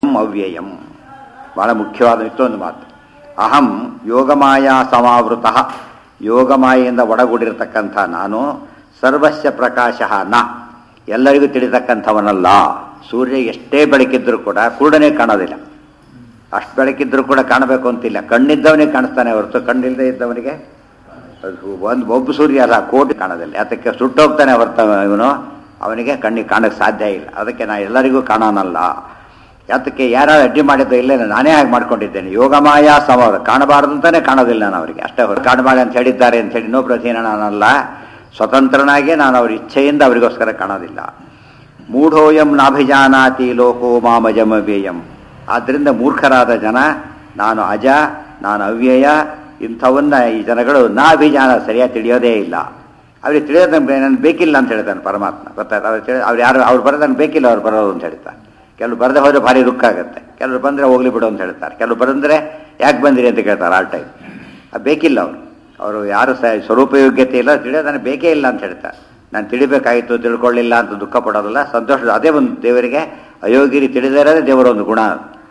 ಅವ್ಯಯಂ ಬಹಳ ಮುಖ್ಯವಾದ ಇಷ್ಟೊಂದು ಮಾತು ಅಹಂ ಯೋಗಮಾಯ ಸಮಾವೃತ ಯೋಗಮಾಯೆಯಿಂದ ಒಡಗೂಡಿರತಕ್ಕಂಥ ನಾನು ಸರ್ವಸ್ಯ ಪ್ರಕಾಶ ನ ಎಲ್ಲರಿಗೂ ತಿಳಿತಕ್ಕಂಥವನಲ್ಲ ಸೂರ್ಯ ಎಷ್ಟೇ ಬೆಳಕಿದ್ರೂ ಕೂಡ ಕೂಡನೇ ಕಾಣೋದಿಲ್ಲ ಅಷ್ಟು ಬೆಳಕಿದ್ರೂ ಕೂಡ ಕಾಣಬೇಕು ಅಂತಿಲ್ಲ ಕಣ್ಣಿದ್ದವನಿಗೆ ಕಾಣಿಸ್ತಾನೆ ಹೊರತು ಕಣ್ಣಿಲ್ಲದೆ ಇದ್ದವನಿಗೆ ಒಂದು ಒಬ್ಬ ಸೂರ್ಯ ಅಲ್ಲ ಕೋಟಿ ಕಾಣೋದಿಲ್ಲ ಯಾತಕ್ಕೆ ಸುಟ್ಟೋಗ್ತಾನೆ ಹೊರತ ಇವನು ಅವನಿಗೆ ಕಣ್ಣಿಗೆ ಕಾಣಕ್ಕೆ ಸಾಧ್ಯ ಇಲ್ಲ ಅದಕ್ಕೆ ನಾ ಎಲ್ಲರಿಗೂ ಕಾಣೋನಲ್ಲ ಯಾತಕ್ಕೆ ಯಾರು ಅಡ್ಡಿ ಮಾಡಿದ್ದು ಇಲ್ಲೇ ನಾನೇ ಹಾಗೆ ಮಾಡ್ಕೊಂಡಿದ್ದೇನೆ ಯೋಗಮಾಯ ಸಮರ ಕಾಣಬಾರದು ಅಂತಾನೆ ಕಾಣೋದಿಲ್ಲ ನಾನು ಅವರಿಗೆ ಅಷ್ಟೇ ಹೊರ ಕಾಣಬಾರ್ದು ಅಂತ ಹೇಳಿದ್ದಾರೆ ಅಂತ ಹೇಳಿ ಇನ್ನೊಬ್ಬರ ಅಧೀನ ನಾನಲ್ಲ ಸ್ವತಂತ್ರನಾಗಿ ನಾನು ಅವ್ರ ಇಚ್ಛೆಯಿಂದ ಅವರಿಗೋಸ್ಕರ ಕಾಣೋದಿಲ್ಲ ಮೂಢೋಯಂ ನಾಭಿಜಾನಾತಿ ಲೋಕೋ ಮಾಮಜಮವ್ಯಯಂ ಆದ್ದರಿಂದ ಮೂರ್ಖರಾದ ಜನ ನಾನು ಅಜ ನಾನು ಅವ್ಯಯ ಇಂಥವನ್ನ ಈ ಜನಗಳು ನಾಭಿಜಾನ ಸರಿಯಾಗಿ ತಿಳಿಯೋದೇ ಇಲ್ಲ ಅವ್ರಿಗೆ ತಿಳಿಯೋದು ನನಗೆ ಬೇಕಿಲ್ಲ ಅಂತ ಹೇಳ್ತಾನೆ ಪರಮಾತ್ಮ ಗೊತ್ತಾಯ್ತು ಅವ್ರು ತಿಳಿ ಅವ್ರು ಯಾರು ಅವ್ರು ಬರೋದು ನನಗೆ ಬೇಕಿಲ್ಲ ಅವ್ರು ಬರೋದು ಅಂತ ಹೇಳ್ತಾರೆ ಕೆಲವರು ಬರದೆ ಹೋದ್ರೆ ಭಾರಿ ದುಃಖ ಆಗುತ್ತೆ ಕೆಲವರು ಬಂದರೆ ಹೋಗ್ಲಿ ಬಿಡು ಅಂತ ಹೇಳ್ತಾರೆ ಕೆಲವರು ಬರಂದ್ರೆ ಯಾಕೆ ಬಂದಿರಿ ಅಂತ ಕೇಳ್ತಾರೆ ಆ ಟೈಮ್ ಅದು ಬೇಕಿಲ್ಲ ಅವರು ಅವರು ಯಾರು ಸ ಸ್ವರೂಪ ಯೋಗ್ಯತೆ ಇಲ್ಲ ತಿಳಿಯೋದು ನನಗೆ ಬೇಕೇ ಇಲ್ಲ ಅಂತ ಹೇಳ್ತಾರೆ ನಾನು ತಿಳಿಬೇಕಾಗಿತ್ತು ತಿಳ್ಕೊಳ್ಳಿಲ್ಲ ಅಂತ ದುಃಖ ಪಡೋದಿಲ್ಲ ಸಂತೋಷ ಅದೇ ಒಂದು ದೇವರಿಗೆ ಅಯೋಗ್ಯರಿ ತಿಳಿದೇ ಇರೋದೇ ದೇವರ ಒಂದು ಗುಣ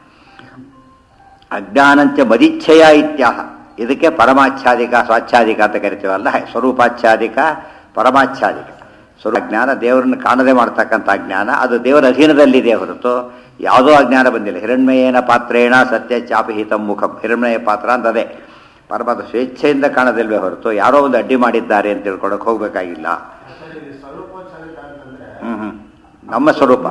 ಅಜ್ಞಾನಂಚ ಮದಿಚ್ಛಯ ಇತ್ಯಾಹ ಇದಕ್ಕೆ ಪರಮಾಚ್ಛಾದಿಕ ಸ್ವಾಚ್ಛಾದಿಕ ಅಂತ ಕರಿತೀವಲ್ಲ ಸ್ವರೂಪಾಚ್ಛಾದಿಕ ಪರಮಾಚ್ಛಾದಿಕ ಸ್ವರೂಪ ಜ್ಞಾನ ದೇವರನ್ನು ಕಾಣದೆ ಮಾಡ್ತಕ್ಕಂಥ ಜ್ಞಾನ ಅದು ದೇವರ ಅಧೀನದಲ್ಲಿದೆ ಹೊರತು ಯಾವುದೋ ಅಜ್ಞಾನ ಬಂದಿಲ್ಲ ಹಿರಣ್ಮಯೇನ ಪಾತ್ರೇಣ ಸತ್ಯ ಚಾಪಿಹಿತಂ ಮುಖಂ ಹಿರಣ್ಮಯ ಪಾತ್ರ ಅಂತ ಅದೇ ಪರಮಾತ್ಮ ಸ್ವೇಚ್ಛೆಯಿಂದ ಕಾಣದಿಲ್ವೇ ಹೊರತು ಯಾರೋ ಒಂದು ಅಡ್ಡಿ ಮಾಡಿದ್ದಾರೆ ಅಂತ ತಿಳ್ಕೊಳಕ್ ಹೋಗ್ಬೇಕಾಗಿಲ್ಲ ಹ್ಮ್ ಹ್ಮ್ ನಮ್ಮ ಸ್ವರೂಪ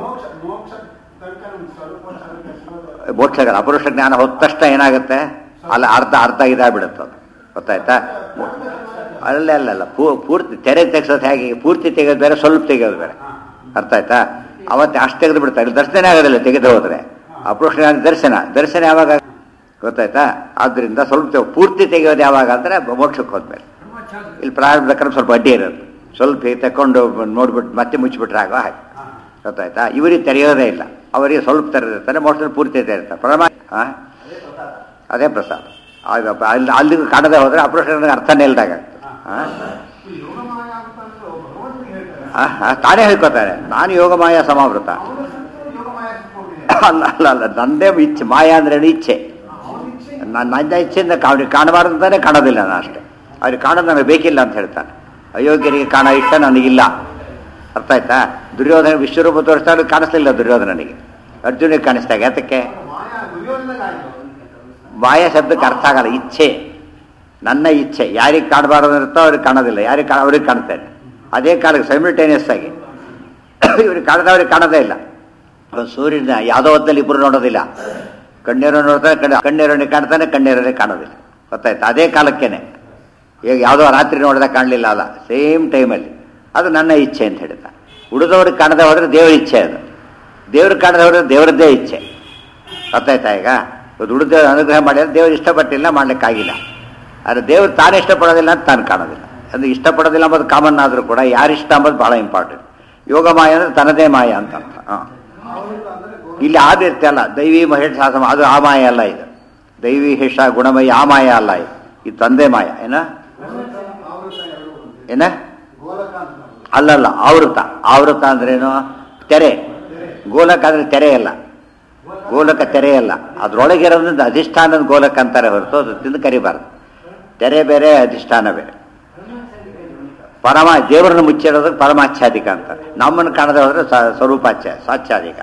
ಮೋಕ್ಷಗಳ ಅಪುರುಷ ಜ್ಞಾನ ಹೊತ್ತ ತಕ್ಷಣ ಏನಾಗುತ್ತೆ ಅಲ್ಲ ಅರ್ಧ ಅರ್ಧ ಇದಾಗ್ಬಿಡುತ್ತೆ ಅದು ಗೊತ್ತಾಯ್ತಾ ಅಲ್ಲ ಅಲ್ಲ ಅಲ್ಲ ಪೂರ್ತಿ ತೆರೆ ತೆಗ್ಸೋದು ಹೇಗೆ ಪೂರ್ತಿ ತೆಗೆಯೋದು ಬೇರೆ ಸ್ವಲ್ಪ ತೆಗೆಯೋದು ಬೇರೆ ಅರ್ಥ ಆಯ್ತಾ ಅವತ್ತೆ ಅಷ್ಟು ತೆಗೆದು ಬಿಡ್ತಾರೆ ದರ್ಶನ ಆಗೋದಿಲ್ಲ ತೆಗೆದು ಹೋದ್ರೆ ಅಪುರುಷ ಜ್ಞಾನ ದರ್ಶನ ದರ್ಶನ ಯಾವಾಗ ಗೊತ್ತಾಯ್ತಾ ಆದ್ರಿಂದ ಸ್ವಲ್ಪ ಪೂರ್ತಿ ತೆಗೆಯೋದು ಯಾವಾಗ ಅಂದ್ರೆ ಮೋಕ್ಷಕ್ಕೆ ಹೋದ್ಮೇಲೆ ಇಲ್ಲಿ ಪ್ರಾರಂಭ ಕ್ರಮ ಸ್ವಲ್ಪ ಅಡ್ಡಿ ಇರೋದು ಸ್ವಲ್ಪ ತಕೊಂಡು ನೋಡ್ಬಿಟ್ಟು ಮತ್ತೆ ಮುಚ್ಚಿಬಿಟ್ರೆ ಆಗೋ ಹಾಗೆ ಗೊತ್ತಾಯ್ತಾ ಇವರಿಗೆ ತೆರೆಯೋದೇ ಇಲ್ಲ ಅವರಿಗೆ ಸ್ವಲ್ಪ ತೆರೆದಿರ್ತಾರೆ ಮೋಕ್ಷದಲ್ಲಿ ಪೂರ್ತಿ ತೆರೀತಾರೆ ಪ್ರಮ ಅದೇ ಪ್ರಸಾದ ಆಗ ಅಲ್ಲಿ ಅಲ್ಲಿಗೂ ಕಾಣದೆ ಹೋದ್ರೆ ಅಪುರುಷನಿಗೆ ಅರ್ಥನೇ ಇಲ್ದಾಗ ತಾನೇ ಹೇಳ್ಕೊತಾರೆ ನಾನು ಯೋಗಮಾಯ ಸಮಾವೃತ ಅಲ್ಲ ಅಲ್ಲ ಅಲ್ಲ ನಂದೇ ಇಚ್ಛೆ ಮಾಯ ಅಂದ್ರೆ ಇಚ್ಛೆ ನನ್ನ ಇಚ್ಛೆಯಿಂದ ಅವ್ರಿಗೆ ಕಾಣಬಾರ್ದು ಅಂತಾನೆ ಕಾಣೋದಿಲ್ಲ ನಾನು ಅಷ್ಟೇ ಅವ್ರಿಗೆ ಕಾಣೋದು ನನಗೆ ಬೇಕಿಲ್ಲ ಅಂತ ಹೇಳ್ತಾನೆ ಅಯೋಗ್ಯರಿಗೆ ಕಾಣೋ ಇಷ್ಟ ನನಗಿಲ್ಲ ಅರ್ಥ ಆಯ್ತಾ ದುರ್ಯೋಧನ ವಿಶ್ವರೂಪ ತೋರಿಸ್ತಾ ಕಾಣಿಸ್ಲಿಲ್ಲ ದುರ್ಯೋಧನನಿಗೆ ಅರ್ಜುನಿಗೆ ಕಾಣಿಸ್ದಾಗ ಯಾತಕ್ಕೆ ಮಾಯ ಶಬ್ದಕ್ಕೆ ಅರ್ಥ ಆಗಲ್ಲ ಇಚ್ಛೆ ನನ್ನ ಇಚ್ಛೆ ಯಾರಿಗೆ ಕಾಣಬಾರದು ಇರುತ್ತೋ ಅವ್ರಿಗೆ ಕಾಣೋದಿಲ್ಲ ಯಾರಿಗೆ ಕಾಣ ಅವ್ರಿಗೆ ಕಾಣ್ತೇನೆ ಅದೇ ಕಾಲಕ್ಕೆ ಸೈಮಿಲ್ಟೇನಿಯಸ್ ಆಗಿ ಇವ್ರಿಗೆ ಕಾಣದವ್ರಿಗೆ ಕಾಣೋದೇ ಇಲ್ಲ ಸೂರ್ಯನ ಯಾವುದೋ ಹೊತ್ತಲ್ಲಿ ಇಬ್ಬರು ನೋಡೋದಿಲ್ಲ ಕಣ್ಣೀರು ನೋಡ್ತಾನೆ ಕಣ್ಣ ಕಣ್ಣೀರನಿಗೆ ಕಾಣ್ತಾನೆ ಕಣ್ಣೀರನೇ ಕಾಣೋದಿಲ್ಲ ಗೊತ್ತಾಯ್ತು ಅದೇ ಕಾಲಕ್ಕೇನೆ ಈಗ ಯಾವುದೋ ರಾತ್ರಿ ನೋಡಿದಾಗ ಕಾಣಲಿಲ್ಲ ಅಲ್ಲ ಸೇಮ್ ಟೈಮಲ್ಲಿ ಅದು ನನ್ನ ಇಚ್ಛೆ ಅಂತ ಹೇಳ್ತಾ ಉಳಿದವ್ರಿಗೆ ಕಾಣದೆ ಹೋದ್ರೆ ದೇವರ ಇಚ್ಛೆ ಅದು ದೇವ್ರಿಗೆ ಕಾಣದೆ ಹೋದ್ರೆ ದೇವರದ್ದೇ ಇಚ್ಛೆ ಗೊತ್ತಾಯ್ತಾ ಈಗ ಉಳಿದ ಅನುಗ್ರಹ ಮಾಡಿದ್ರೆ ದೇವ್ರು ಇಷ್ಟಪಟ್ಟಿಲ್ಲ ಮಾಡ್ಲಿಕ್ಕಾಗಿಲ್ಲ ಆದರೆ ದೇವ್ರು ತಾನು ಇಷ್ಟಪಡೋದಿಲ್ಲ ಅಂತ ತಾನು ಕಾಣೋದಿಲ್ಲ ಅಂದ್ರೆ ಇಷ್ಟಪಡೋದಿಲ್ಲ ಅಂಬೋದು ಕಾಮನ್ ಆದರೂ ಕೂಡ ಯಾರು ಇಷ್ಟ ಅಂಬೋದು ಬಹಳ ಇಂಪಾರ್ಟೆಂಟ್ ಯೋಗ ಮಾಯ ಅಂದ್ರೆ ತನ್ನದೇ ಮಾಯ ಅಂತ ಅರ್ಥ ಹಾಂ ಇಲ್ಲಿ ಆದಿರ್ತೆ ಅಲ್ಲ ದೈವಿ ಮಹೇಶ್ ಶಾಸನ ಅದು ಆ ಮಾಯ ಅಲ್ಲ ಇದು ದೈವಿ ಹೇಷ ಗುಣಮಯ ಆ ಮಾಯ ಅಲ್ಲ ಇದು ಇದು ತಂದೆ ಮಾಯ ಏನ ಏನ ಅಲ್ಲಲ್ಲ ಆವೃತ ಆವೃತ ಅಂದ್ರೇನು ತೆರೆ ಗೋಲಕ ಅಂದ್ರೆ ತೆರೆ ಅಲ್ಲ ಗೋಲಕ ತೆರೆ ಅಲ್ಲ ಅದ್ರೊಳಗಿರೋದ್ರಿಂದ ಅಧಿಷ್ಠಾನದ ಗೋಲಕ ಅಂತಾರೆ ಹೊರತು ಅದು ತಿಂದು ಕರಿಬಾರ್ದು ತೆರೆ ಬೇರೆ ಅಧಿಷ್ಠಾನ ಬೇರೆ ಪರಮ ದೇವರನ್ನು ಮುಚ್ಚಿರೋದಕ್ಕೆ ಪರಮಾಚ್ಛಾದಿಕ ಅಂತಾರೆ ನಮ್ಮನ್ನು ಕಾಣದೆ ಹೋದ್ರೆ ಸ್ವರೂಪಾಚ್ಛ ಸಾಚ್ಛಾದಿಕ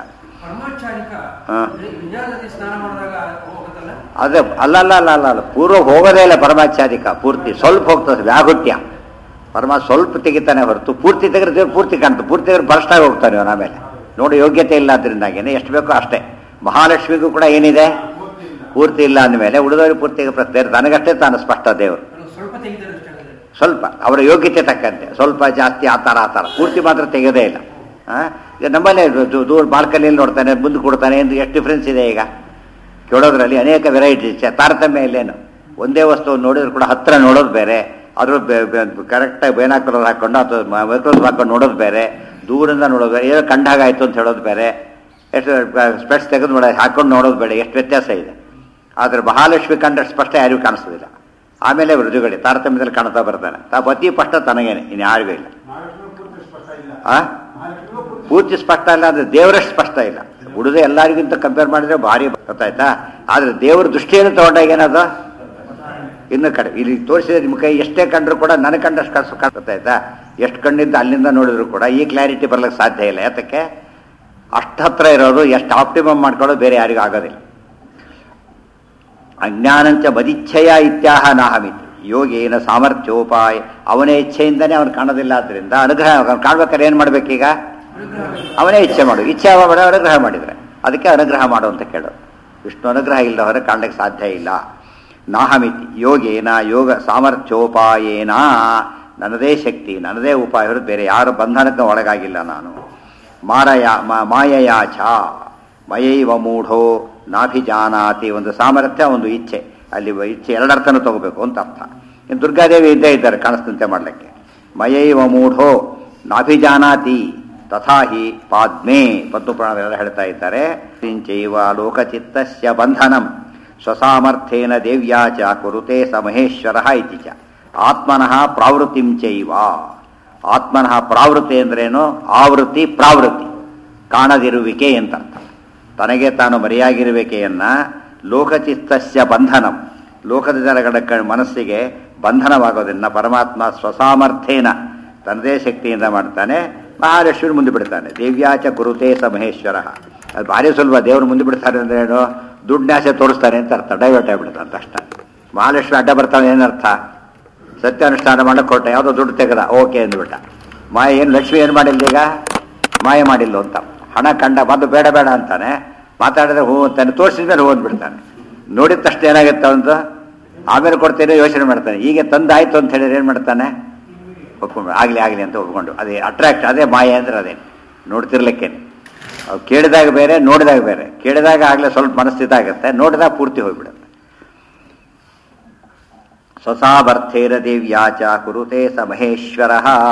ಅದೇ ಅಲ್ಲಲ್ಲ ಅಲ್ಲ ಅಲ್ಲ ಅಲ್ಲ ಪೂರ್ವ ಹೋಗೋದೇ ಇಲ್ಲ ಪರಮಾಚ್ಛಾದಿಕ ಪೂರ್ತಿ ಸ್ವಲ್ಪ ಹೋಗ್ತದೆ ವ್ಯಾಹುಟ್ಯ ಪರಮ ಸ್ವಲ್ಪ ತೆಗಿತಾನೆ ಹೊರತು ಪೂರ್ತಿ ತೆಗೆದ್ರೆ ದೇವ್ರು ಪೂರ್ತಿ ಕಾಣ್ತು ಪೂರ್ತಿ ತೆಗೆದ್ರೆ ಭ್ರಷ್ಟಾಗಿ ಹೋಗ್ತಾನೆ ಅವನ ಆಮೇಲೆ ನೋಡಿ ಯೋಗ್ಯತೆ ಇಲ್ಲ ಅದರಿಂದಾಗೇನೆ ಎಷ್ಟು ಬೇಕೋ ಅಷ್ಟೇ ಮಹಾಲಕ್ಷ್ಮಿಗೂ ಕೂಡ ಏನಿದೆ ಪೂರ್ತಿ ಇಲ್ಲ ಅಂದಮೇಲೆ ಉಳಿದವರಿಗೆ ಪೂರ್ತಿ ಪ್ರಶ್ನೆ ತನಗಷ್ಟೇ ತಾನು ಸ್ಪಷ್ಟ ದೇವರು ಸ್ವಲ್ಪ ಅವರ ಯೋಗ್ಯತೆ ತಕ್ಕಂತೆ ಸ್ವಲ್ಪ ಜಾಸ್ತಿ ಆ ಥರ ಆ ಥರ ಪೂರ್ತಿ ಮಾತ್ರ ತೆಗೆಯೋದೇ ಇಲ್ಲ ಈಗ ನಮ್ಮಲ್ಲೇ ದೂರ ಬಾಲ್ಕನಿಯಲ್ಲಿ ನೋಡ್ತಾನೆ ಮುಂದೆ ಕೊಡ್ತಾನೆ ಎಂದು ಎಷ್ಟು ಡಿಫ್ರೆನ್ಸ್ ಇದೆ ಈಗ ಕೇಳೋದ್ರಲ್ಲಿ ಅನೇಕ ವೆರೈಟೀಸ್ ತಾರತಮ್ಯ ಇಲ್ಲೇನು ಒಂದೇ ವಸ್ತುವನ್ನು ನೋಡಿದ್ರು ಕೂಡ ಹತ್ರ ನೋಡೋದು ಬೇರೆ ಅದ್ರ ಕರೆಕ್ಟಾಗಿ ಬೇನಾಕಲರ್ ಹಾಕೊಂಡು ಅಥವಾ ಮೈಕ್ರೋಸ್ ಹಾಕೊಂಡು ನೋಡೋದು ಬೇರೆ ದೂರಿಂದ ನೋಡೋದು ಬೇರೆ ಏನೋ ಕಂಡಾಗಾಯ್ತು ಅಂತ ಹೇಳೋದು ಬೇರೆ ಎಷ್ಟು ಸ್ಪೆಟ್ಸ್ ತೆಗೆದು ನೋಡ ಹಾಕೊಂಡು ನೋಡೋದು ಬೇಡ ಎಷ್ಟು ವ್ಯತ್ಯಾಸ ಇದೆ ಆದರೆ ಮಹಾಲಕ್ಷ್ಮಿ ಕಂಡ ಸ್ಪಷ್ಟ ಯಾರಿಗೂ ಕಾಣಿಸೋದಿಲ್ಲ ಆಮೇಲೆ ರುಜುಗಡೆ ತಾರತಮ್ಯದಲ್ಲಿ ಕಾಣ್ತಾ ಬರ್ತಾನೆ ತಾ ಪತಿ ಸ್ಪಷ್ಟ ತನಗೇನೆ ಇನ್ನು ಯಾರಿಗೂ ಇಲ್ಲ ಆ ಪೂರ್ತಿ ಸ್ಪಷ್ಟ ಇಲ್ಲ ಅಂದ್ರೆ ದೇವರಷ್ಟು ಸ್ಪಷ್ಟ ಇಲ್ಲ ಉಳಿದ ಎಲ್ಲರಿಗಿಂತ ಕಂಪೇರ್ ಮಾಡಿದ್ರೆ ಭಾರಿ ಗೊತ್ತಾಯ್ತಾ ಆದರೆ ದೇವ್ರ ದೃಷ್ಟಿಯನ್ನು ತಗೊಂಡಾಗ ಏನದು ಇನ್ನು ಕಡೆ ಇಲ್ಲಿ ತೋರಿಸಿದ್ರೆ ನಿಮ್ಮ ಕೈ ಎಷ್ಟೇ ಕಂಡ್ರು ಕೂಡ ನನಗೆ ಕಂಡಷ್ಟು ಕಳ್ಸ ಗೊತ್ತಾಯ್ತಾ ಎಷ್ಟು ಕಣ್ಣಿದ್ದ ಅಲ್ಲಿಂದ ನೋಡಿದ್ರು ಕೂಡ ಈ ಕ್ಲಾರಿಟಿ ಬರ್ಲಿಕ್ಕೆ ಸಾಧ್ಯ ಇಲ್ಲ ಯಾತಕ್ಕೆ ಅಷ್ಟು ಹತ್ರ ಇರೋದು ಎಷ್ಟು ಆಪ್ಟಿಮಮ್ ಮಾಡ್ಕೊಳ್ಳೋದು ಬೇರೆ ಯಾರಿಗೂ ಆಗೋದಿಲ್ಲ ಅಜ್ಞಾನಂಚ ಮದಿಚ್ಛಯ ಇತ್ಯಾಹ ನಾಹಮಿತಿ ಯೋಗೇನ ಸಾಮರ್ಥ್ಯೋಪಾಯ ಅವನೇ ಇಚ್ಛೆಯಿಂದನೇ ಅವನು ಕಾಣೋದಿಲ್ಲ ಆದ್ರಿಂದ ಅನುಗ್ರಹ ಅವ್ನು ಕಾಣ್ಬೇಕಾದ್ರೆ ಏನು ಮಾಡ್ಬೇಕೀಗ ಅವನೇ ಇಚ್ಛೆ ಮಾಡು ಇಚ್ಛೆ ಅವ ಮಾಡು ಅನುಗ್ರಹ ಮಾಡಿದ್ರೆ ಅದಕ್ಕೆ ಅನುಗ್ರಹ ಮಾಡು ಅಂತ ಕೇಳೋದು ವಿಷ್ಣು ಅನುಗ್ರಹ ಇಲ್ಲದವರೆ ಕಾಣಲಿಕ್ಕೆ ಸಾಧ್ಯ ಇಲ್ಲ ನಾಹಮಿತಿ ಯೋಗೇನ ಯೋಗ ಸಾಮರ್ಥ್ಯೋಪಾಯೇನ ನನ್ನದೇ ಶಕ್ತಿ ನನ್ನದೇ ಉಪಾಯ ಹೊರತು ಬೇರೆ ಯಾರು ಬಂಧನಕ್ಕೆ ಒಳಗಾಗಿಲ್ಲ ನಾನು ಮಾರಯ ಮ- ಮಾಯಯಾಚ ಮಯೈವ ಮೂಢೋ ನಾಭಿಜಾನಾತಿ ಒಂದು ಸಾಮರ್ಥ್ಯ ಒಂದು ಇಚ್ಛೆ ಅಲ್ಲಿ ವ- ಇಚ್ಛೆ ಎರಡರ್ಥನೂ ತಗೋಬೇಕು ಅಂತ ಅರ್ಥ ಇನ್ನು ದುರ್ಗಾದೇವಿ ಇದ್ದೇ ಇದ್ದಾರೆ ಕಾಣಿಸ್ತಂತೆ ಮಾಡಲಿಕ್ಕೆ ಮಯೈವ ಮೂಢೋ ನಾಭಿಜಾನಾತಿ ತಥಾ ಹಿ ಪಾದ್ಮೇ ಪದ್ಮಪುರಾಣಗಳೆಲ್ಲ ಹೇಳ್ತಾ ಇದ್ದಾರೆ ಸಿಂಚೈವ ಲೋಕಚಿತ್ತಸ್ಯ ಬಂಧನಂ ಸ್ವಸಾಮರ್ಥ್ಯೇನ ದೇವ್ಯಾ ಚ ಕುರುತೆ ಸ ಮಹೇಶ್ವರ ಇತಿ ಚ ಆತ್ಮನಃ ಪ್ರಾವೃತ್ತಿಂ ಚೈವ ಆತ್ಮನಃ ಪ್ರಾವೃತ್ತಿ ಅಂದ್ರೇನು ಆವೃತ್ತಿ ಪ್ರಾವೃತ್ತಿ ಕಾಣದಿರುವಿಕೆ ಅಂತ ಅರ್ಥ ತನಗೆ ತಾನು ಮರೆಯಾಗಿರುವಿಕೆಯನ್ನ ಲೋಕಚಿತ್ತಸ್ಯ ಬಂಧನಂ ಲೋಕದ ಜನಗಳ ಕ- ಮನಸ್ಸಿಗೆ ಬಂಧನವಾಗೋದನ್ನ ಪರಮಾತ್ಮ ಸ್ವಸಾಮರ್ಥ್ಯೇನ ತನ್ನದೇ ಶಕ್ತಿಯಿಂದ ಮಾಡ್ತಾನೆ ಮಹಾಲಕ್ಷ್ಮಿ ಮುಂದೆ ಬಿಡ್ತಾನೆ ದೇವ್ಯಾಚ ಗುರುತೇ ಸ ಮಹೇಶ್ವರ ಅದು ಭಾರಿ ಸುಲಭ ದೇವರು ಮುಂದೆ ಬಿಡ್ತಾರೆ ಅಂದ್ರೆ ಏನು ದುಡ್ಡಾಸೆ ತೋರಿಸ್ತಾನೆ ಅಂತ ಅರ್ಥ ಡೈವರ್ಟ್ ಆಗಿಬಿಡ್ತಾನೆ ತಕ್ಷಣ ಮಹಾಲಕ್ಷ್ಮಿ ಅಡ್ಡ ಬರ್ತಾನೆ ಏನರ್ಥ ಸತ್ಯಾನುಷ್ಠಾನ ಮಾಡಕ್ಕೆ ಕೊಟ್ಟ ಯಾವುದೋ ದುಡ್ಡು ತೆಗೆದ ಓಕೆ ಅಂದ್ಬಿಟ್ಟ ಮಾಯ ಏನು ಲಕ್ಷ್ಮಿ ಏನು ಮಾಡಿಲ್ಲ ಈಗ ಮಾಯ ಮಾಡಿಲ್ಲ ಅಂತ ಹಣ ಕಂಡ ಬಂದು ಬೇಡ ಬೇಡ ಅಂತಾನೆ ಮಾತಾಡಿದ್ರೆ ಹೂ ಅಂತಾನೆ ತೋರಿಸಿದ ಮೇಲೆ ಹೂ ಅಂದ್ಬಿಡ್ತಾನೆ ನೋಡಿದ ತಕ್ಷಣ ಏನಾಗುತ್ತೆ ಅವನು ಆಮೇಲೆ ಕೊಡ್ತೇನೆ ಯೋಚನೆ ಮಾಡ್ತಾನೆ ಈಗ ತಂದಾಯ್ತು ಅಂತ ಹೇಳಿದ್ರೆ ಏನು ಮಾಡ್ತಾನೆ ಒಪ್ಕೊಂಡು ಆಗಲಿ ಆಗಲಿ ಅಂತ ಒಪ್ಕೊಂಡು ಅದೇ ಅಟ್ರಾಕ್ಟ್ ಅದೇ ಮಾಯ ಅಂದ್ರೆ ಅದೇ ನೋಡ್ತಿರ್ಲಿಕ್ಕೇನೆ ಅವು ಕೇಳಿದಾಗ ಬೇರೆ ನೋಡಿದಾಗ ಬೇರೆ ಕೇಳಿದಾಗ ಆಗಲೇ ಸ್ವಲ್ಪ ಮನಸ್ಥಿತ ಆಗುತ್ತೆ ನೋಡಿದಾಗ ಪೂರ್ತಿ ಹೋಗ್ಬಿಡುತ್ತೆ ಸ್ವಸಾಮರ್ಥ್ಯೇನ ದೇವ್ಯಾಚ ಕುರುತೆ ಸ ಮಹೇಶ್ವರ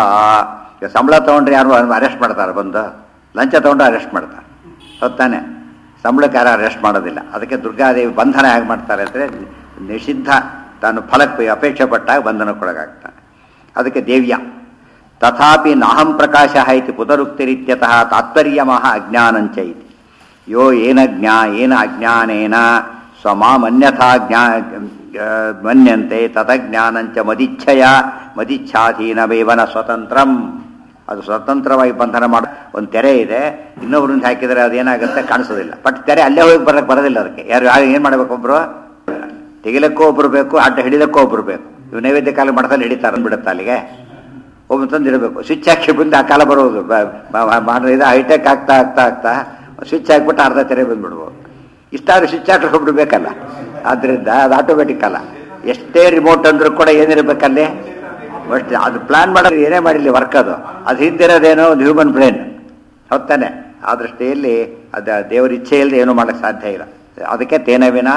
ಈಗ ಸಂಬಳ ತಗೊಂಡ್ರೆ ಯಾರು ಅರೆಸ್ಟ್ ಮಾಡ್ತಾರೆ ಬಂದು ಲಂಚ ತಗೊಂಡ್ರೆ ಅರೆಸ್ಟ್ ಮಾಡ್ತಾರೆ ಹೊತ್ತಾನೆ ಸಂಬಳಕ್ಕೆ ಯಾರು ಅರೆಸ್ಟ್ ಮಾಡೋದಿಲ್ಲ ಅದಕ್ಕೆ ದುರ್ಗಾದೇವಿ ಬಂಧನ ಹೇಗೆ ಮಾಡ್ತಾರೆ ಅಂದರೆ ನಿಷಿದ್ಧ ತಾನು ಫಲಕ್ಕೆ ಅಪೇಕ್ಷೆ ಪಟ್ಟಾಗ ಬಂಧನಕ್ಕೊಳಗಾಗ್ತಾನೆ ಅದಕ್ಕೆ ದೇವ್ಯ ತಥಾಪಿ ನಾಹಂ ಪ್ರಕಾಶ ಇತಿ ಪುನರುಕ್ತಿರಿತ್ಯತಃ ತಾತ್ಪರ್ಯಮಃ ಅಜ್ಞಾನಂಚ ಇತಿ ಯೋ ಏನ ಜ್ಞಾ ಏನ ಅಜ್ಞಾನೇನ ಸ್ವಮಾಮನ್ಯಥಾ ಜ್ಞಾ ಆ, ಮನ್ಯಂತೆ ತತಜ್ಞಾನಂಚ ಮದಿಚ್ಛಯ ಮದಿಚ್ಛಾಧೀನವೇವನ ಸ್ವತಂತ್ರಂ ಅದು ಸ್ವತಂತ್ರವಾಗಿ ಬಂಧನ ಮಾಡ ಒಂದು ತೆರೆ ಇದೆ ಇನ್ನೊಬ್ರಿಂದ ಹಾಕಿದರೆ ಅದೇನಾಗುತ್ತೆ ಕಾಣಿಸೋದಿಲ್ಲ ಬಟ್ ತೆರೆ ಅಲ್ಲೇ ಹೋಗಿ ಬರಕ್ಕೆ ಬರೋದಿಲ್ಲ ಅದಕ್ಕೆ ಯಾರು ಯಾರು ಏನು ಮಾಡಬೇಕು ಒಬ್ರು ತೆಗಿಲಕ್ಕೂ ಒಬ್ರು ಬೇಕು ಅಡ್ಡ ಹಿಡಿಲಕ್ಕೂ ಒಬ್ರು ಬೇಕು ಇವು ನೈವೇದ್ಯ ಕಾಲ ಮಠದಲ್ಲಿ ಹಿಡಿತಾರೆ ಅಂದ್ಬಿಡುತ್ತೆ ಅಲ್ಲಿಗೆ ಒಬ್ಬ ತಂದು ಇಡಬೇಕು ಸ್ವಿಚ್ ಹಾಕಿ ಬಂದು ಆ ಕಾಲ ಬರೋದು ಬ- ಬ- ಬ- ಮಾಡಿದ್ರೆ ಇದು ಹೈಟೆಕ್ ಆಗ್ತಾ ಆಗ್ತಾ ಆಗ್ತಾ ಸ್ವಿಚ್ ಹಾಕ್ಬಿಟ್ಟು ಅರ್ಧ ತೆರೆ ಬಂದ್ಬಿಡ್ಬೋದು ಇಷ್ಟಾದ್ರೂ ಸ್ವಿಚ್ ಹಾಕಿ ಬಿಡ್ಬೇಕಲ್ಲ ಆದ್ರಿಂದ ಅದು ಆಟೋಮೆಟಿಕ್ ಅಲ್ಲ ಎಷ್ಟೇ ರಿಮೋಟ್ ಅಂದ್ರೂ ಕೂಡ ಏನಿರ್ಬೇಕಲ್ಲಿ ಬಟ್ ಅದು ಪ್ಲಾನ್ ಮಾಡೋದು ಏನೇ ಮಾಡಿರಲಿ ವರ್ಕ್ ಅದು ಅದು ಹಿಂದಿರೋದೇನೋ ಒಂದು ಹ್ಯೂಮನ್ ಬ್ರೈನ್ ಹೌದಾನೆ ಆ ದೃಷ್ಟಿಯಲ್ಲಿ ಅದು ದೇವರ ಇಚ್ಛೆ ಇಲ್ಲದೆ ಏನೂ ಮಾಡಕ್ಕೆ ಸಾಧ್ಯ ಇಲ್ಲ ಅದಕ್ಕೆ ತೇನವಿನ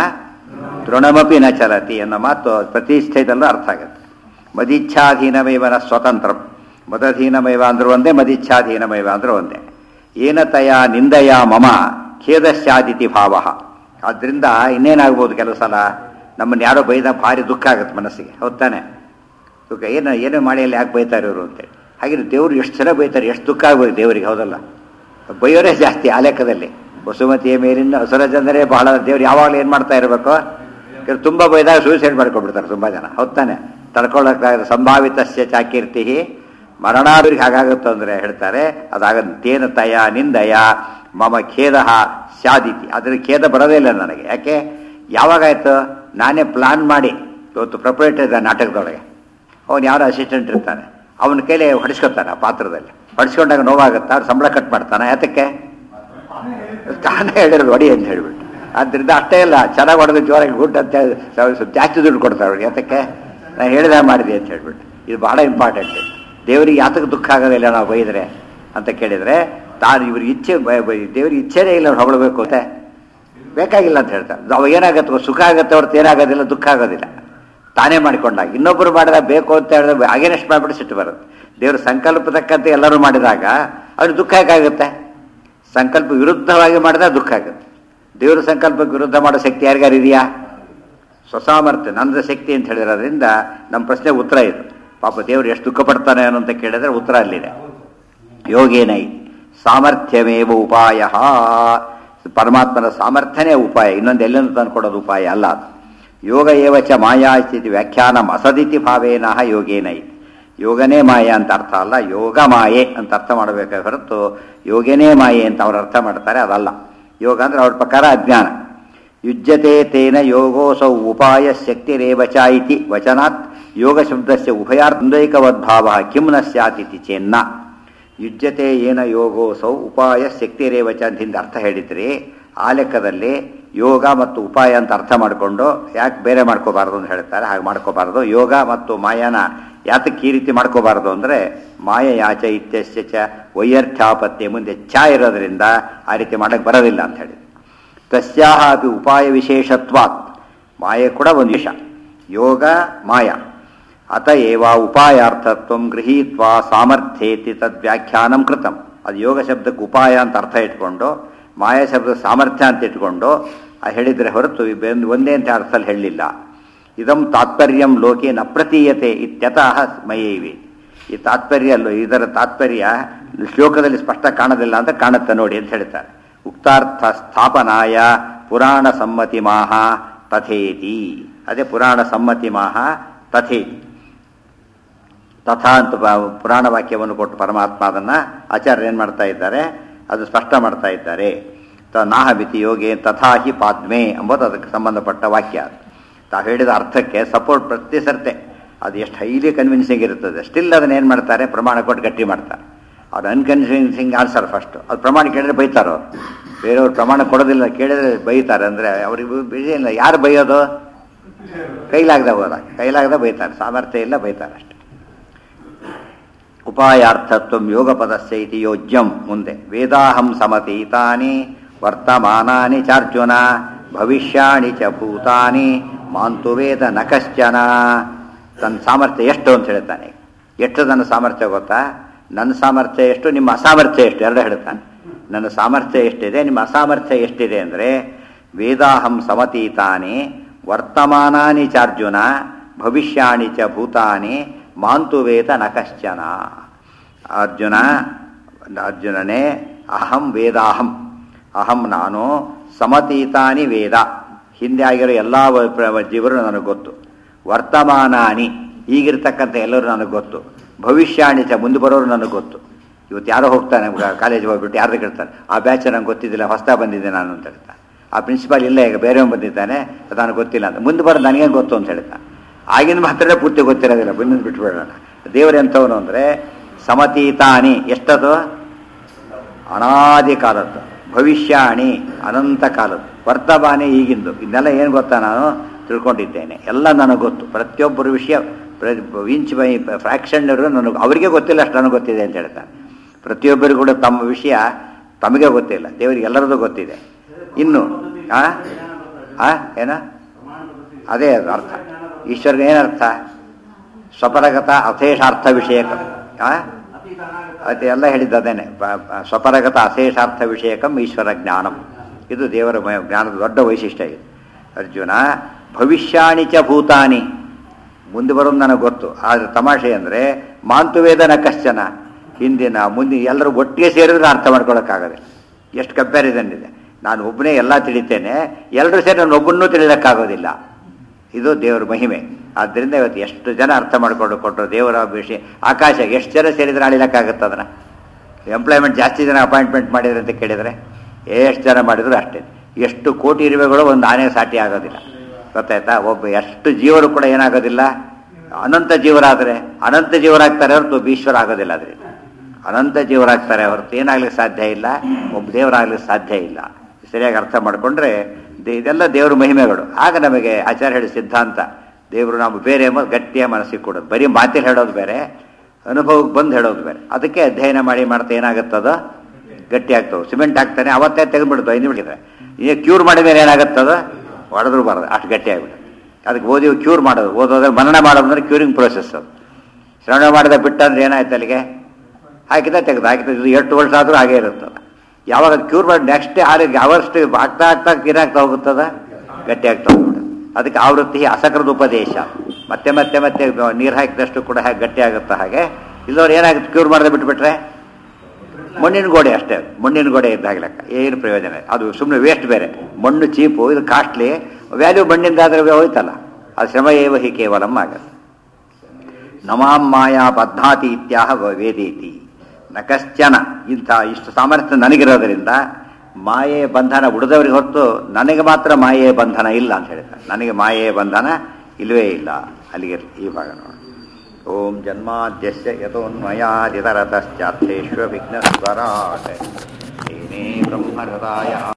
ತೃಣಮಪಿ ನ ಚಲತಿ ಅನ್ನೋ ಮಾತು ಪ್ರತಿಷ್ಠೆದಲ್ಲೂ ಅರ್ಥ ಆಗುತ್ತೆ ಮದಿಚ್ಛಾಧೀನಮೇವನ ಸ್ವತಂತ್ರ ಮದಧೀನಮೇವ ಅಂದ್ರೂ ಒಂದೇ ಮದಿಚ್ಛಾಧೀನಮೇವ ಅಂದ್ರೂ ಒಂದೇ ಏನತಯ ನಿಂದಯ ಮಮ ಖೇದಶ್ಚಾದಿತಿ ಭಾವ ಆದ್ರಿಂದ ಇನ್ನೇನಾಗ್ಬೋದು ಕೆಲವು ಸಲ ನಮ್ಮನ್ನು ಯಾರೋ ಬೈದ ಭಾರಿ ದುಃಖ ಆಗುತ್ತೆ ಮನಸ್ಸಿಗೆ ಹೌದಾನೆ ದುಃಖ ಏನು ಏನೋ ಮಾಡಿ ಅಲ್ಲಿ ಯಾಕೆ ಬೈತಾರೆ ಇವರು ಅಂತೇಳಿ ಹಾಗೆ ದೇವ್ರು ಎಷ್ಟು ಜನ ಬೈತಾರೆ ಎಷ್ಟು ದುಃಖ ಆಗ್ಬೋದು ದೇವರಿಗೆ ಹೌದಲ್ಲ ಬೈಯೋರೇ ಜಾಸ್ತಿ ಆ ಲೆಕ್ಕದಲ್ಲಿ ವಸುಮತಿಯ ಮೇಲಿನ ಅಸುರ ಜನರೇ ಬಹಳ ದೇವ್ರು ಯಾವಾಗಲೂ ಏನು ಮಾಡ್ತಾ ಇರಬೇಕು ಕೆಲವು ತುಂಬ ಬೈದಾಗ ಸೂಸೈಡ್ ಮಾಡ್ಕೊಂಡ್ಬಿಡ್ತಾರೆ ತುಂಬ ಜನ ಹೌದಾನೆ ತಡ್ಕೊಳ್ಳೋಕ್ಕಾಗದ ಸಂಭಾವಿತಸ್ಯ ಚಾಕೀರ್ತಿ ಮರಣಾದವ್ರಿಗೆ ಹಾಗಾಗುತ್ತೋ ಅಂದರೆ ಹೇಳ್ತಾರೆ ಅದಾಗ ತೇನ ತಯ ನಿಂದಯ ಮಮ ಖೇದ ಸ್ಯಾದಿತಿ ಅದ್ರ ಖೇದ ಬರೋದೇ ಇಲ್ಲ ನನಗೆ ಯಾಕೆ ಯಾವಾಗಾಯ್ತು ನಾನೇ ಪ್ಲಾನ್ ಮಾಡಿ ಇವತ್ತು ಪ್ರೊಪರೇಟರ್ ಇದೆ ನಾಟಕದೊಳಗೆ ಅವನು ಯಾರೋ ಅಸಿಸ್ಟೆಂಟ್ ಇರ್ತಾನೆ ಅವನ ಕೈಲಿ ಹೊಡಿಸ್ಕೊತಾನೆ ಆ ಪಾತ್ರದಲ್ಲಿ ಹೊಡಿಸ್ಕೊಂಡಾಗ ನೋವಾಗುತ್ತಾ ಅವ್ರು ಸಂಬಳ ಕಟ್ ಮಾಡ್ತಾನೆ ಯಾತಕ್ಕೆ ತಾನೇ ಹೇಳಿರೋದು ಹೊಡಿ ಅಂತ ಹೇಳ್ಬಿಟ್ಟು ಆದ್ದರಿಂದ ಅಷ್ಟೇ ಇಲ್ಲ ಚೆನ್ನಾಗಿ ಹೊಡೆದು ಜೋರಾಗಿ ಗುಡ್ ಅಂತ ಹೇಳಿ ಸ್ವಲ್ಪ ಸ್ವಲ್ಪ ಜಾಸ್ತಿ ದುಡ್ಡು ಕೊಡ್ತಾರೆ ಅವ್ರಿಗೆ ಯಾತಕ್ಕೆ ನಾನು ಹೇಳಿದ ಮಾಡಿದೆ ಅಂತ ಹೇಳ್ಬಿಟ್ಟು ಇದು ಬಹಳ ಇಂಪಾರ್ಟೆಂಟ್ ದೇವರಿಗೆ ಯಾತಕ್ಕೆ ದುಃಖ ಆಗೋದಿಲ್ಲ ನಾವು ಬೈದರೆ ಅಂತ ಕೇಳಿದರೆ ತಾನು ಇವ್ರಿಗೆ ಇಚ್ಛೆ ಬ- ಬ- ದೇವ್ರಿಗೆ ಇಚ್ಛೆನೇ ಇಲ್ಲ ಅವ್ರು ಹೊಗಳಬೇಕು ಅಂತ ಬೇಕಾಗಿಲ್ಲ ಅಂತ ಹೇಳ್ತಾರೆ ಅವಾಗ ಏನಾಗುತ್ತೆ ಸುಖ ಆಗುತ್ತೆ ಹೊರತು ಏನಾಗೋದಿಲ್ಲ ದುಃಖ ಆಗೋದಿಲ್ಲ ತಾನೇ ಮಾಡಿಕೊಂಡಾಗ ಇನ್ನೊಬ್ಬರು ಮಾಡಿದಾಗ ಬೇಕು ಅಂತ ಹೇಳಿದ್ರೆ ಅಗೇನೆಸ್ಟ್ ಮಾಡಿಬಿಟ್ಟು ಸಿಟ್ಟು ಬರುತ್ತೆ ದೇವ್ರ ಸಂಕಲ್ಪ ತಕ್ಕಂತೆ ಎಲ್ಲರೂ ಮಾಡಿದಾಗ ಅವ್ರಿಗೆ ದುಃಖ ಯಾಕಾಗುತ್ತೆ ಸಂಕಲ್ಪ ವಿರುದ್ಧವಾಗಿ ಮಾಡಿದಾಗ ದುಃಖ ಆಗುತ್ತೆ ದೇವ್ರ ಸಂಕಲ್ಪಕ್ಕೆ ವಿರುದ್ಧ ಮಾಡೋ ಶಕ್ತಿ ಯಾರಿಗಾರು ಇದೆಯಾ ಸ್ವಸಾಮರ್ಥ್ಯ ನನ್ನದ ಶಕ್ತಿ ಅಂತ ಹೇಳಿರೋದ್ರಿಂದ ನಮ್ಮ ಪ್ರಶ್ನೆ ಉತ್ತರ ಇದು ಪಾಪ ದೇವರು ಎಷ್ಟು ದುಃಖ ಪಡ್ತಾನೆ ಅನ್ನೋ ಅಂತ ಕೇಳಿದ್ರೆ ಉತ್ತರ ಅಲ್ಲಿದೆ ಯೋಗೇನೈ ಸಾಮರ್ಥ್ಯಮೇವ ಉಪಾಯ ಪರಮಾತ್ಮನ ಸಾಮರ್ಥ್ಯನೇ ಉಪಾಯ ಇನ್ನೊಂದು ಎಲ್ಲಿಂದ ತಂದುಕೊಡೋದು ಉಪಾಯ ಅಲ್ಲ ಅದು ಯೋಗ ಏವಚ ಮಾಯಾ ಸ್ಥಿತಿ ವ್ಯಾಖ್ಯಾನ ಅಸದಿತಿ ಭಾವೇನಃ ಯೋಗೇನ ಇತಿ ಯೋಗನೇ ಮಾಯೆ ಅಂತ ಅರ್ಥ ಅಲ್ಲ ಯೋಗ ಮಾಯೆ ಅಂತ ಅರ್ಥ ಮಾಡಬೇಕೆ ಹೊರತು ಯೋಗನೇ ಮಾಯೆ ಅಂತ ಅವ್ರು ಅರ್ಥ ಮಾಡ್ತಾರೆ ಅದಲ್ಲ ಯೋಗ ಅಂದ್ರೆ ಅವ್ರ ಪ್ರಕಾರ ಅಜ್ಞಾನ ಯುಜ್ಯತೆ ತೇನ ಯೋಗೋಸೌ ಉಪಾಯ ಶಕ್ತಿರೇವಚ ಇತಿ ವಚನಾತ್ ಯೋಗ ಶಬ್ದಸ್ಯ ಉಭಯಾರ್ಧೈಕವದ್ಭಾವ ಕಿಂ ನ ಸ್ಯಾತ್ ಇತಿ ಚೇನ್ನ ಯುಜ್ಯತೆ ಏನ ಯೋಗೋಸೌ ಉಪಾಯ ಶಕ್ತಿರೇವಚ ಅಂತ ಹಿಂದೆ ಅರ್ಥ ಹೇಳಿದ್ರಿ ಆ ಲೆಕ್ಕದಲ್ಲಿ ಯೋಗ ಮತ್ತು ಉಪಾಯ ಅಂತ ಅರ್ಥ ಮಾಡಿಕೊಂಡು ಯಾಕೆ ಬೇರೆ ಮಾಡ್ಕೋಬಾರ್ದು ಅಂತ ಹೇಳ್ತಾರೆ ಹಾಗೆ ಮಾಡ್ಕೋಬಾರ್ದು ಯೋಗ ಮತ್ತು ಮಾಯನ ಯಾತಕ್ಕೆ ಈ ರೀತಿ ಮಾಡ್ಕೋಬಾರ್ದು ಅಂದರೆ ಮಾಯ ಯಾಚ ಇತ್ಯಸ್ಯ ಚ ವೈಯರ್ಥ್ಯಾಪತ್ತಿ ಮುಂದೆ ಛ ಇರೋದ್ರಿಂದ ಆ ರೀತಿ ಮಾಡಕ್ಕೆ ಬರೋದಿಲ್ಲ ಅಂತ ಹೇಳಿ ತಸ್ಯಾಹ ಅಪಿ ಉಪಾಯ ವಿಶೇಷತ್ವಾತ್ ಮಾಯೆ ಕೂಡ ಒಂದು ವಿಷ ಯೋಗ ಮಾಯ ಅತ ಏವ ಉಪಾಯಾರ್ಥತ್ವ ಗೃಹೀತ್ವಾ ಸಾಮರ್ಥ್ಯೇತಿ ತದ್ ವ್ಯಾಖ್ಯಾನಂ ಕೃತಂ ಅದು ಯೋಗ ಶಬ್ದಕ್ಕೆ ಉಪಾಯ ಅಂತ ಅರ್ಥ ಇಟ್ಕೊಂಡು ಮಾಯ ಶಬ್ದ ಸಾಮರ್ಥ್ಯ ಅಂತ ಇಟ್ಕೊಂಡು ಆ ಹೇಳಿದರೆ ಹೊರತು ಇವೆಂದ್- ಒಂದೇ ಅಂತ ಅರ್ಥದಲ್ಲಿ ಹೇಳಲಿಲ್ಲ ಇದಂ ತಾತ್ಪರ್ಯಂ ಲೋಕೆ ನ ಪ್ರತೀಯತೆ ಇತ್ಯತಃ ಮಯೈವಿ ಈ ತಾತ್ಪರ್ಯ ಅಲ್ಲೋ ಇದರ ತಾತ್ಪರ್ಯ ಶ್ಲೋಕದಲ್ಲಿ ಸ್ಪಷ್ಟ ಕಾಣೋದಿಲ್ಲ ಅಂತ ಕಾಣುತ್ತೆ ನೋಡಿ ಅಂತ ಹೇಳ್ತಾರೆ ಉಕ್ತಾರ್ಥ ಸ್ಥಾಪನಾಯ ಪುರಾಣ ಸಮ್ಮತಿ ಮಾಹ ತಥೇತಿ ಅದೇ ಪುರಾಣ ಸಮ್ಮತಿ ಮಾಹ ತಥೇತಿ ತಥಾ ಅಂತ ಬ- ಪುರಾಣ ವಾಕ್ಯವನ್ನು ಕೊಟ್ಟು ಪರಮಾತ್ಮ ಅದನ್ನ ಆಚಾರ್ಯ ಏನು ಮಾಡ್ತಾ ಇದ್ದಾರೆ ಅದು ಸ್ಪಷ್ಟ ಮಾಡ್ತಾ ಇದ್ದಾರೆ ತ ನಾಹ ಮಿತಿ ಯೋಗೆ ತಥಾ ಹಿ ಪಾದ್ಮೆ ಎಂಬುದು ಅದಕ್ಕೆ ಸಂಬಂಧಪಟ್ಟ ವಾಕ್ಯ ತಾವು ಹೇಳಿದ ಅರ್ಥಕ್ಕೆ ಸಪೋರ್ಟ್ ಪ್ರತಿ ಸರ್ತೆ ಅದು ಎಷ್ಟು ಹೈಲಿ ಕನ್ವಿನ್ಸಿಂಗ್ ಇರುತ್ತದೆ ಸ್ಟಿಲ್ ಅದನ್ನ ಏನು ಮಾಡ್ತಾರೆ ಪ್ರಮಾಣ ಕೊಟ್ಟು ಗಟ್ಟಿ ಮಾಡ್ತಾರೆ ಅವ್ರು ಅನ್ಕನ್ವಿನ್ಸಿಂಗ್ ಆನ್ಸರ್ ಫಸ್ಟ್ ಅದು ಪ್ರಮಾಣ ಕೇಳಿದ್ರೆ ಬೈತಾರೆ ಅವ್ರು ಬೇರೆಯವ್ರು ಪ್ರಮಾಣ ಕೊಡೋದಿಲ್ಲ ಕೇಳಿದ್ರೆ ಬೈತಾರೆ ಅಂದರೆ ಅವ್ರಿಗೆ ಬಿಜಿ ಇಲ್ಲ ಯಾರು ಬೈಯೋದು ಕೈಲಾಗದ ಹೋದಾಗ ಕೈಲಾಗದ ಬೈತಾರೆ ಸಾಮರ್ಥ್ಯ ಇಲ್ಲ ಬೈತಾರೆ ಅಷ್ಟೇ ಉಪಾಯಾರ್ಥತ್ವ ಯೋಗ ಪದಸ್ಯ ಇತಿ ಯೋಜ್ಯಂ ಮುಂದೆ ವೇದಾಹಂ ಸಮತೀತಾನಿ ವರ್ತಮಾನಾನಿ ಚಾರ್ಜುನ ಭವಿಷ್ಯಾಣಿ ಚ ಭೂತಾನಿ ಮಾಂತು ವೇದ ನ ಕಶ್ಚನ ತನ್ನ ಸಾಮರ್ಥ್ಯ ಎಷ್ಟು ಅಂತ ಹೇಳ್ತಾನೆ ಎಷ್ಟು ನನ್ನ ಸಾಮರ್ಥ್ಯ ಗೊತ್ತಾ ನನ್ನ ಸಾಮರ್ಥ್ಯ ಎಷ್ಟು ನಿಮ್ಮ ಅಸಾಮರ್ಥ್ಯ ಎಷ್ಟು ಎರಡು ಹೇಳ್ತಾನೆ ನನ್ನ ಸಾಮರ್ಥ್ಯ ಎಷ್ಟಿದೆ ನಿಮ್ಮ ಅಸಾಮರ್ಥ್ಯ ಎಷ್ಟಿದೆ ಅಂದರೆ ವೇದಾಹಂ ಸಮತೀತಾನಿ ವರ್ತಮಾನಾನಿ ಚಾರ್ಜುನ ಭವಿಷ್ಯಾಣಿ ಚ ಭೂತಾನಿ ಮಾಂತು ವೇದ ನ ಕಶ್ಚನ ಅರ್ಜುನ ಅರ್ಜುನನೇ ಅಹಂ ವೇದಾಹಂ ಅಹಂ ನಾನು ಸಮತೀತಾನಿ ವೇದ ಹಿಂದೆ ಆಗಿರೋ ಎಲ್ಲ ಜೀವರು ನನಗೆ ಗೊತ್ತು ವರ್ತಮಾನಾನಿ ಈಗಿರ್ತಕ್ಕಂಥ ಎಲ್ಲರೂ ನನಗೆ ಗೊತ್ತು ಭವಿಷ್ಯಾಣಿ ಚ ಮುಂದೆ ಬರೋರು ನನಗೆ ಗೊತ್ತು ಇವತ್ತು ಯಾರೋ ಹೋಗ್ತಾನೆ ಕಾಲೇಜ್ ಹೋಗ್ಬಿಟ್ಟು ಯಾರು ಕೇಳ್ತಾನೆ ಆ ಬ್ಯಾಚ್ ನಂಗೆ ಗೊತ್ತಿದ್ದಿಲ್ಲ ಹೊಸ್ತಾ ಬಂದಿದ್ದೆ ನಾನು ಅಂತ ಹೇಳ್ತಾನೆ ಆ ಪ್ರಿನ್ಸಿಪಾಲ್ ಇಲ್ಲ ಈಗ ಬೇರೆಯವ್ನು ಬಂದಿದ್ದಾನೆ ಅದು ನನಗೆ ಗೊತ್ತಿಲ್ಲ ಅಂತ ಮುಂದೆ ಬರೋದು ನನಗೇನು ಗೊತ್ತು ಅಂತ ಹೇಳ್ತಾನೆ ಆಗಿನ ಮಾತ್ರ ಪೂರ್ತಿ ಗೊತ್ತಿರೋದಿಲ್ಲ ಬಂದು ಬಿಟ್ಬಿಡೋಣ ದೇವರು ಎಂಥವನು ಅಂದರೆ ಸಮತೀತಾನಿ ಎಷ್ಟದು ಅನಾದಿ ಕಾಲದ್ದು ಭವಿಷ್ಯಾಣಿ ಅನಂತ ಕಾಲದ್ದು ವರ್ತಮಾನಿ ಈಗಿಂದು ಇದನ್ನೆಲ್ಲ ಏನು ಗೊತ್ತಾ ನಾನು ತಿಳ್ಕೊಂಡಿದ್ದೇನೆ ಎಲ್ಲ ನನಗೆ ಗೊತ್ತು ಪ್ರತಿಯೊಬ್ಬರ ವಿಷಯ ಇಂಚ್ ಬೈ ಫ್ರಾಕ್ಷನ್ ನನಗೆ ಅವರಿಗೆ ಗೊತ್ತಿಲ್ಲ ಅಷ್ಟು ನನಗೆ ಗೊತ್ತಿದೆ ಅಂತ ಹೇಳ್ತಾನೆ ಪ್ರತಿಯೊಬ್ಬರಿಗೂ ಕೂಡ ತಮ್ಮ ವಿಷಯ ತಮಗೆ ಗೊತ್ತಿಲ್ಲ ದೇವರಿಗೆ ಎಲ್ಲರದು ಗೊತ್ತಿದೆ ಇನ್ನು ಆ ಆ ಏನ ಅದೇ ಅದು ಅರ್ಥ ಈಶ್ವರ್ಗೆ ಏನರ್ಥ ಸ್ವಪರಗತ ಅಶೇಷಾರ್ಥ ವಿಷಯಕ ಆ ಅದು ಎಲ್ಲ ಹೇಳಿದ್ದು ಅದೇನೆ ಪ- ಪ- ಸ್ವಪರಗತ ಅಶೇಷಾರ್ಥ ವಿಷಯಕಂ ಈಶ್ವರ ಜ್ಞಾನಂ ಇದು ದೇವರ ಮ- ಜ್ಞಾನದ ದೊಡ್ಡ ವೈಶಿಷ್ಟ್ಯ ಇದು ಅರ್ಜುನ ಭವಿಷ್ಯಾಣಿ ಚ ಭೂತಾನಿ ಮುಂದೆ ಬರೋದು ನನಗೆ ಗೊತ್ತು ಆದರೆ ತಮಾಷೆ ಅಂದರೆ ಮಾಂತುವೇದನ ಕಶ್ಚನ ಹಿಂದಿನ ಮುಂದಿನ ಎಲ್ಲರೂ ಒಟ್ಟಿಗೆ ಸೇರಿದ್ರೆ ಅರ್ಥ ಮಾಡ್ಕೊಳ್ಳೋಕ್ಕಾಗೋದಿಲ್ಲ ಎಷ್ಟು ಕಂಪ್ಯಾರಿಸನ್ ಇದೆ ನಾನು ಒಬ್ಬನೇ ಎಲ್ಲ ತಿಳಿತೇನೆ ಎಲ್ಲರೂ ಸೇರಿ ನಾನು ಒಬ್ಬನ್ನೂ ತಿಳಿಯೋಕ್ಕಾಗೋದಿಲ್ಲ ಇದು ದೇವರ ಮಹಿಮೆ ಆದ್ದರಿಂದ ಇವತ್ತು ಎಷ್ಟು ಜನ ಅರ್ಥ ಮಾಡಿಕೊಂಡು ಕೊಟ್ಟರು ದೇವರ ವಿಷಯ ಆಕಾಶ ಎಷ್ಟು ಜನ ಸೇರಿದ್ರೆ ಅಳಿಲಕ್ಕಾಗತ್ತೆ ಅದನ್ನ ಎಂಪ್ಲಾಯ್ಮೆಂಟ್ ಜಾಸ್ತಿ ಜನ ಅಪಾಯಿಂಟ್ಮೆಂಟ್ ಮಾಡಿದ್ರೆ ಅಂತ ಕೇಳಿದರೆ ಎಷ್ಟು ಜನ ಮಾಡಿದ್ರು ಅಷ್ಟೇ ಎಷ್ಟು ಕೋಟಿ ಇರುವೆಗಳು ಒಂದು ಆನೆ ಸಾಟಿ ಆಗೋದಿಲ್ಲ ಗೊತ್ತಾಯ್ತಾ ಒಬ್ಬ ಎಷ್ಟು ಜೀವರು ಕೂಡ ಏನಾಗೋದಿಲ್ಲ ಅನಂತ ಜೀವರಾದರೆ ಅನಂತ ಜೀವರಾಗ್ತಾರೆ ಹೊರತು ಈಶ್ವರ ಆಗೋದಿಲ್ಲ ಅದರಿಂದ ಅನಂತ ಜೀವರಾಗ್ತಾರೆ ಹೊರತು ಏನಾಗ್ಲಿಕ್ಕೆ ಸಾಧ್ಯ ಇಲ್ಲ ಒಬ್ಬ ದೇವರಾಗ್ಲಿಕ್ಕೆ ಸಾಧ್ಯ ಇಲ್ಲ ಸರಿಯಾಗಿ ಅರ್ಥ ಮಾಡಿಕೊಂಡ್ರೆ ಇದೆಲ್ಲ ದೇವರ ಮಹಿಮೆಗಳು ಆಗ ನಮಗೆ ಆಚಾರ್ಯ ಹೇಳಿ ಸಿದ್ಧಾಂತ ದೇವರು ನಾವು ಬೇರೆ ಎಂಬುದು ಗಟ್ಟಿಯ ಮನಸ್ಸಿಗೆ ಕೊಡೋದು ಬರೀ ಮಾತಿಲ್ ಹೇಳೋದು ಬೇರೆ ಅನುಭವಕ್ಕೆ ಬಂದು ಹೇಳೋದು ಬೇರೆ ಅದಕ್ಕೆ ಅಧ್ಯಯನ ಮಾಡಿ ಮಾಡ್ತಾ ಏನಾಗುತ್ತದ ಗಟ್ಟಿ ಆಗ್ತವೆ ಸಿಮೆಂಟ್ ಹಾಕ್ತಾನೆ ಅವತ್ತೇ ತೆಗೆದ್ಬಿಡ್ತು ಐದು ಬಿಟ್ಟಿದ್ರೆ ಈಗ ಕ್ಯೂರ್ ಮಾಡಿದ ಮೇಲೆ ಏನಾಗುತ್ತದ ಹೊಡೆದ್ರು ಬಾರದು ಅಷ್ಟು ಗಟ್ಟಿ ಆಗ್ಬಿಡುತ್ತೆ ಅದಕ್ಕೆ ಓದಿ ಕ್ಯೂರ್ ಮಾಡೋದು ಓದೋದ್ರೆ ಮನನ ಮಾಡೋದು ಅಂದ್ರೆ ಕ್ಯೂರಿಂಗ್ ಪ್ರೋಸೆಸ್ ಅದು ಶ್ರವಣ ಮಾಡಿದ ಬಿಟ್ಟಂದ್ರೆ ಏನಾಯ್ತು ಅಲ್ಲಿಗೆ ಹಾಕಿದ ತೆಗೆದು ಹಾಕಿದ ಇದು ಎಷ್ಟು ವರ್ಷ ಆದರೂ ಹಾಗೆ ಇರುತ್ತದ ಯಾವಾಗ ಕ್ಯೂರ್ ಮಾಡಿ ನೆಕ್ಸ್ಟ್ ಡೇ ಆರಿಗೆ ಅವರ್ಷ್ಟು ಆಗ್ತಾ ಆಗ್ತಾ ಏನಾಗ್ತಾ ಹೋಗುತ್ತದ ಗಟ್ಟಿ ಆಗ್ತಾ ಹೋಗ್ಬಿಡುತ್ತೆ ಅದಕ್ಕೆ ಆವೃತ್ತಿ ಅಸಕೃತ ಉಪದೇಶ ಮತ್ತೆ ಮತ್ತೆ ಮತ್ತೆ ನೀರು ಹಾಕಿದಷ್ಟು ಕೂಡ ಹಾಗೆ ಗಟ್ಟಿ ಆಗುತ್ತೆ ಹಾಗೆ ಇಲ್ಲವ್ರು ಏನಾಗುತ್ತೆ ಕ್ಯೂರ್ ಮಾಡದೆ ಬಿಟ್ಬಿಟ್ರೆ ಮಣ್ಣಿನ ಗೋಡೆ ಅಷ್ಟೇ ಮಣ್ಣಿನ ಗೋಡೆ ಇದ್ದಾಗ ಲೆಕ್ಕ ಏನು ಪ್ರಯೋಜನ ಇಲ್ಲ. ಅದು ಸುಮ್ಮನೆ ವೇಸ್ಟ್ ಬೇರೆ ಮಣ್ಣು ಚೀಪು ಇದು ಕಾಸ್ಟ್ಲಿ ವ್ಯಾಲ್ಯೂ ಮಣ್ಣಿಂದ ಆದರೆ ಹೋಯ್ತಲ್ಲ ಅದು ಶ್ರಮ ಏವ ಹಿ ಕೇವಲಂ ಆಗತ್ತೆ ನಮಾಂ ಮಾಯಾ ಬದ್ಧಾತಿ ಇತ್ಯಾಹ ವೇದೇತಿ ನ ಕಶ್ಚನ ಇಂಥ ಇಷ್ಟು ಸಾಮರ್ಥ್ಯ ನನಗಿರೋದ್ರಿಂದ ಮಾಯೆ ಬಂಧನ ಉಳಿದವರಿಗೆ ಹೊರತು ನನಗೆ ಮಾತ್ರ ಮಾಯೆಯ ಬಂಧನ ಇಲ್ಲ ಅಂತ ಹೇಳ್ತಾರೆ ನನಗೆ ಮಾಯೆಯ ಬಂಧನ ಇಲ್ಲವೇ ಇಲ್ಲ ಅಲ್ಲಿಗೆ ಈ ಭಾಗ ನೋಡಿ ಓಂ ಜನ್ಮಾದ್ಯಸ್ಯ ಯತೋನ್ಮಯಾದಿತರತಶ್ಚಾರ್ಥೇಶ್ವ ವಿಘ್ನಸ್ವರಾಟ್ ಏನೇ ಬ್ರಹ್ಮಹೃದಾಯ